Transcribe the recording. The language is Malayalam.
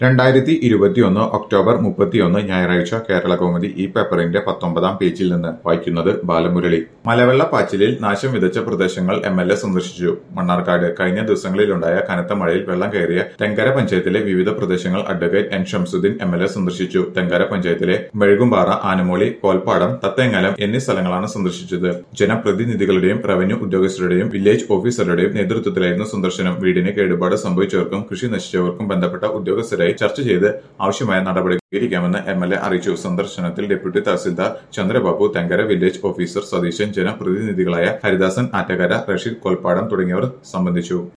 രണ്ടായിരത്തി ഇരുപത്തിയൊന്ന് ഒക്ടോബർ മുപ്പത്തിയൊന്ന് ഞായറാഴ്ച കേരള കൗമുദി ഈ പേപ്പറിന്റെ പത്തൊമ്പതാം പേജിൽ നിന്ന് വായിക്കുന്നത് ബാലമുരളി മലവെള്ളപ്പാച്ചിലിൽ നാശം വിതച്ച പ്രദേശങ്ങൾ എം എൽ എ സന്ദർശിച്ചു മണ്ണാർക്കാട് കഴിഞ്ഞ ദിവസങ്ങളിലുണ്ടായ കനത്ത മഴയിൽ വെള്ളം കയറിയ തെങ്കര പഞ്ചായത്തിലെ വിവിധ പ്രദേശങ്ങൾ advocate N Shamsuddin M L A സന്ദർശിച്ചു തെങ്കര പഞ്ചായത്തിലെ മെഴുകുംപാറ ആനമൂളി കോൽപ്പാടം തത്തേങ്ങലം എന്നീ സ്ഥലങ്ങളാണ് സന്ദർശിച്ചത് ജനപ്രതിനിധികളുടെയും റവന്യൂ ഉദ്യോഗസ്ഥരുടെയും വില്ലേജ് ഓഫീസറുടെയും നേതൃത്വത്തിലായിരുന്നു സന്ദർശനം വീടിന് കേടുപാട് സംഭവിച്ചവർക്കും കൃഷി നശിച്ചവർക്കും ബന്ധപ്പെട്ട ഉദ്യോഗസ്ഥരായി ചർച്ച ചെയ്ത് ആവശ്യമായ നടപടി സ്വീകരിക്കാമെന്ന് എം എൽ എ അറിയിച്ചു സന്ദർശനത്തിൽ deputy tahsildar Chandrababu Thenkara village officer Satheesan ജനപ്രതിനിധികളായ ഹരിദാസൻ ആറ്റക്കര റഷീദ് കൊൽപ്പാടം തുടങ്ങിയവർ സംബന്ധിച്ചു